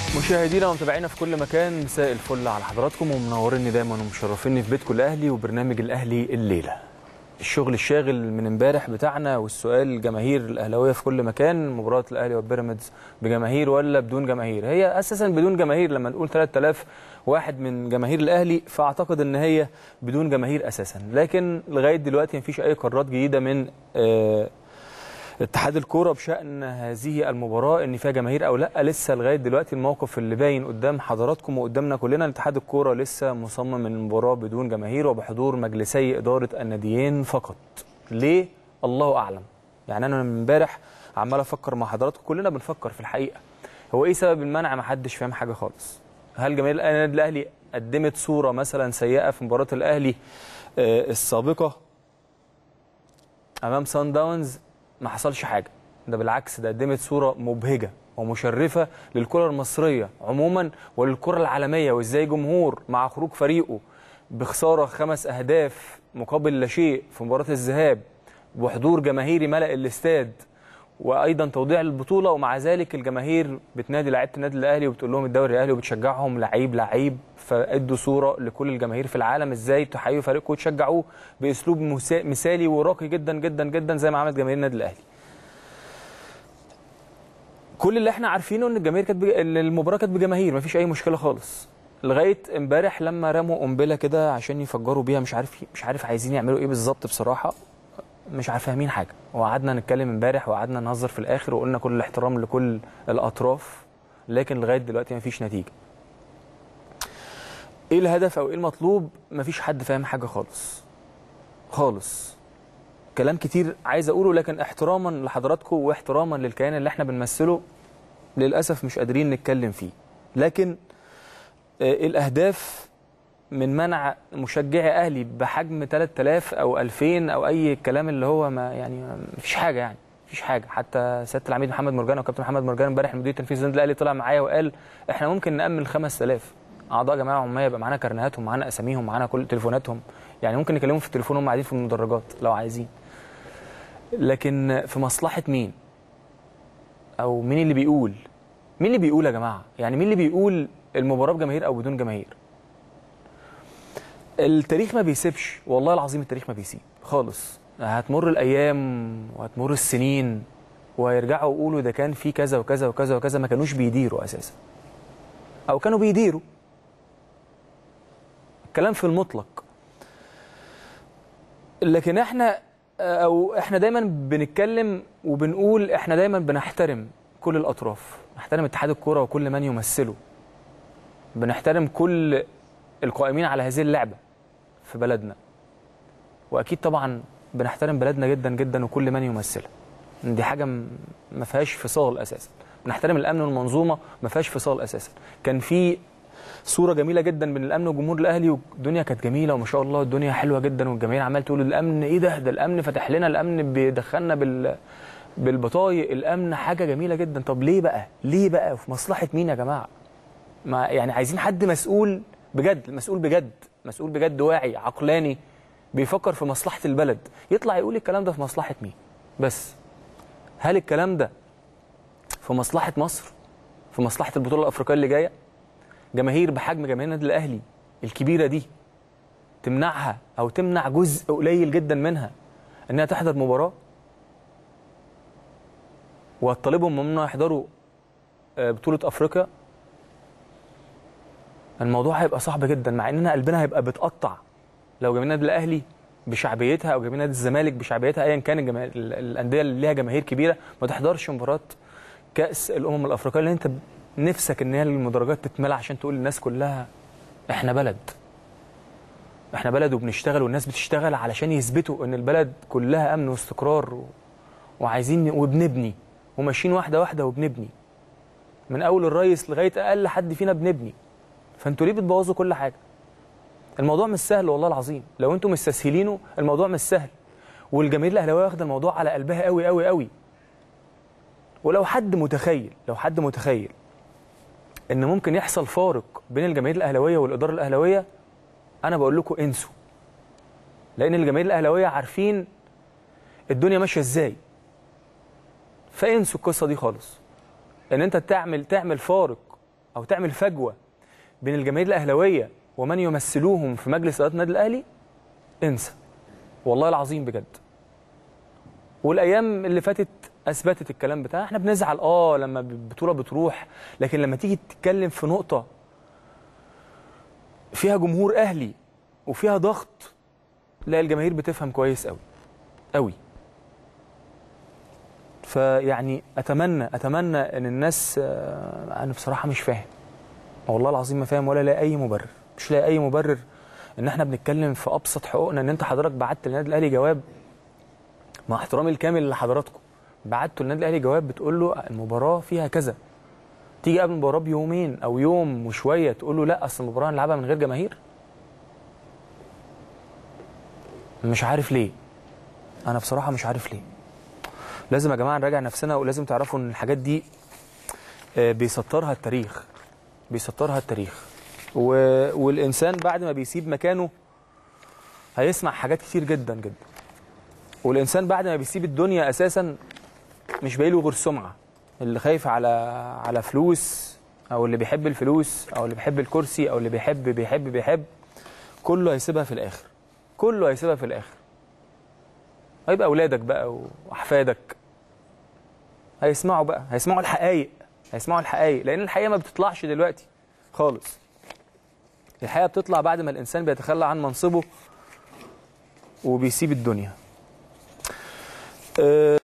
مشاهدينا ومتابعينا في كل مكان مساء الفل على حضراتكم ومنوريني دايما ومشرفيني في بيتكم الاهلي وبرنامج الاهلي الليله. الشغل الشاغل من امبارح بتاعنا والسؤال الجماهير الاهلاويه في كل مكان مباراه الاهلي وبيراميدز بجماهير ولا بدون جماهير؟ هي اساسا بدون جماهير لما نقول 3000 واحد من جماهير الاهلي فاعتقد ان هي بدون جماهير اساسا، لكن لغايه دلوقتي مفيش اي قرارات جديده من آه اتحاد الكوره بشان هذه المباراه ان فيها جماهير او لا لسه لغايه دلوقتي الموقف اللي باين قدام حضراتكم وقدامنا كلنا ان اتحاد الكوره لسه مصمم ان المباراه بدون جماهير وبحضور مجلسي اداره الناديين فقط ليه الله اعلم يعني انا من امبارح عمال افكر مع حضراتكم كلنا بنفكر في الحقيقه هو ايه سبب المنع ما حدش فاهم حاجه خالص هل جماهير النادي الاهلي قدمت صوره مثلا سيئه في مباراه الاهلي آه السابقه امام سان داونز ما حصلش حاجه ده بالعكس ده قدمت صوره مبهجه ومشرفه للكره المصريه عموما وللكره العالميه وازاي جمهور مع خروج فريقه بخساره خمس اهداف مقابل لا شيء في مباراه الذهاب وحضور جماهيري ملأ الاستاد وايضا توضيع البطوله ومع ذلك الجماهير بتنادي لعيبه النادي الاهلي وبتقول لهم الدوري الاهلي وبتشجعهم لعيب لعيب فادوا صوره لكل الجماهير في العالم ازاي تحيوا فريقكم وتشجعوه باسلوب مثالي وراقي جدا جدا جدا زي ما عملت جماهير النادي الاهلي. كل اللي احنا عارفينه ان الجماهير كانت بج... المباراه كانت بجماهير مفيش اي مشكله خالص. لغايه امبارح لما رموا قنبله كده عشان يفجروا بيها مش عارف مش عارف عايزين يعملوا ايه بالظبط بصراحه مش عارف فاهمين حاجه وقعدنا نتكلم امبارح وقعدنا نهزر في الاخر وقلنا كل الاحترام لكل الاطراف لكن لغايه دلوقتي مفيش نتيجه ايه الهدف او ايه المطلوب مفيش حد فاهم حاجه خالص خالص كلام كتير عايز اقوله لكن احتراما لحضراتكم واحتراما للكيان اللي احنا بنمثله للاسف مش قادرين نتكلم فيه لكن آه الاهداف من منع مشجعي اهلي بحجم 3000 او 2000 او اي كلام اللي هو ما يعني ما فيش حاجه يعني مفيش حاجه حتى سياده العميد محمد مرجان وكابتن محمد مرجان امبارح المدير التنفيذي للنادي الاهلي طلع معايا وقال احنا ممكن نامن 5000 اعضاء جماعه عموميه يبقى معانا كرنيهاتهم معانا اساميهم معانا كل تليفوناتهم يعني ممكن نكلمهم في التليفون وهم قاعدين في المدرجات لو عايزين لكن في مصلحه مين او مين اللي بيقول مين اللي بيقول يا جماعه يعني مين اللي بيقول المباراه بجماهير او بدون جماهير التاريخ ما بيسيبش والله العظيم التاريخ ما بيسيب خالص هتمر الايام وهتمر السنين ويرجعوا يقولوا ده كان في كذا وكذا وكذا وكذا ما كانوش بيديروا اساسا او كانوا بيديروا الكلام في المطلق لكن احنا او احنا دايما بنتكلم وبنقول احنا دايما بنحترم كل الاطراف نحترم اتحاد الكوره وكل من يمثله بنحترم كل القائمين على هذه اللعبه في بلدنا واكيد طبعا بنحترم بلدنا جدا جدا وكل من يمثلها دي حاجه ما فيهاش فصال اساسا بنحترم الامن والمنظومه ما فيهاش فصال اساسا كان في صوره جميله جدا من الامن وجمهور الاهلي والدنيا كانت جميله وما شاء الله الدنيا حلوه جدا والجماهير عمال تقول الامن ايه ده ده الامن فتح لنا الامن بيدخلنا بال بالبطايق الامن حاجه جميله جدا طب ليه بقى ليه بقى في مصلحه مين يا جماعه ما يعني عايزين حد مسؤول بجد مسؤول بجد مسؤول بجد واعي عقلاني بيفكر في مصلحه البلد يطلع يقول الكلام ده في مصلحه مين بس هل الكلام ده في مصلحه مصر في مصلحه البطوله الافريقيه اللي جايه جماهير بحجم جماهير النادي الاهلي الكبيره دي تمنعها او تمنع جزء قليل جدا منها انها تحضر مباراه وتطالبهم انهم يحضروا بطوله افريقيا الموضوع هيبقى صعب جدا مع اننا قلبنا هيبقى بتقطع لو جماهير النادي الاهلي بشعبيتها او جماهير نادي الزمالك بشعبيتها ايا كان الجماهير الانديه اللي ليها جماهير كبيره ما تحضرش مباراه كاس الامم الافريقيه اللي انت نفسك ان هي المدرجات تتملى عشان تقول للناس كلها احنا بلد احنا بلد وبنشتغل والناس بتشتغل علشان يثبتوا ان البلد كلها امن واستقرار و... وعايزين وبنبني وماشيين واحده واحده وبنبني من اول الرئيس لغايه اقل حد فينا بنبني فانتوا ليه بتبوظوا كل حاجه الموضوع مش سهل والله العظيم لو انتم مستسهلينه الموضوع مش سهل والجماهير الاهلاويه واخده الموضوع على قلبها قوي قوي قوي ولو حد متخيل لو حد متخيل ان ممكن يحصل فارق بين الجماهير الاهلاويه والاداره الاهلاويه انا بقول لكم انسوا لان الجماهير الاهلاويه عارفين الدنيا ماشيه ازاي فانسوا القصه دي خالص ان انت تعمل تعمل فارق او تعمل فجوه بين الجماهير الاهلاويه ومن يمثلوهم في مجلس اداره النادي الاهلي انسى والله العظيم بجد والايام اللي فاتت اثبتت الكلام بتاعها احنا بنزعل اه لما البطوله بتروح لكن لما تيجي تتكلم في نقطه فيها جمهور اهلي وفيها ضغط لا الجماهير بتفهم كويس قوي قوي فيعني اتمنى اتمنى ان الناس آه، انا بصراحه مش فاهم والله العظيم ما فاهم ولا لاقي اي مبرر مش لاقي اي مبرر ان احنا بنتكلم في ابسط حقوقنا ان انت حضرتك بعت للنادي الاهلي جواب مع احترامي الكامل لحضراتكم بعتوا للنادي الاهلي جواب بتقول له المباراه فيها كذا تيجي قبل المباراه بيومين او يوم وشويه تقول له لا اصل المباراه هنلعبها من غير جماهير مش عارف ليه انا بصراحه مش عارف ليه لازم يا جماعه نراجع نفسنا ولازم تعرفوا ان الحاجات دي آه، بيسطرها التاريخ بيسطرها التاريخ و... والانسان بعد ما بيسيب مكانه هيسمع حاجات كتير جدا جدا والانسان بعد ما بيسيب الدنيا اساسا مش باقيله غير سمعه اللي خايف على على فلوس او اللي بيحب الفلوس او اللي بيحب الكرسي او اللي بيحب بيحب بيحب كله هيسيبها في الاخر كله هيسيبها في الاخر هيبقى اولادك بقى واحفادك هيسمعوا بقى هيسمعوا الحقائق هيسمعوا الحقائق لان الحقيقه ما بتطلعش دلوقتي خالص الحقيقه بتطلع بعد ما الانسان بيتخلى عن منصبه وبيسيب الدنيا أه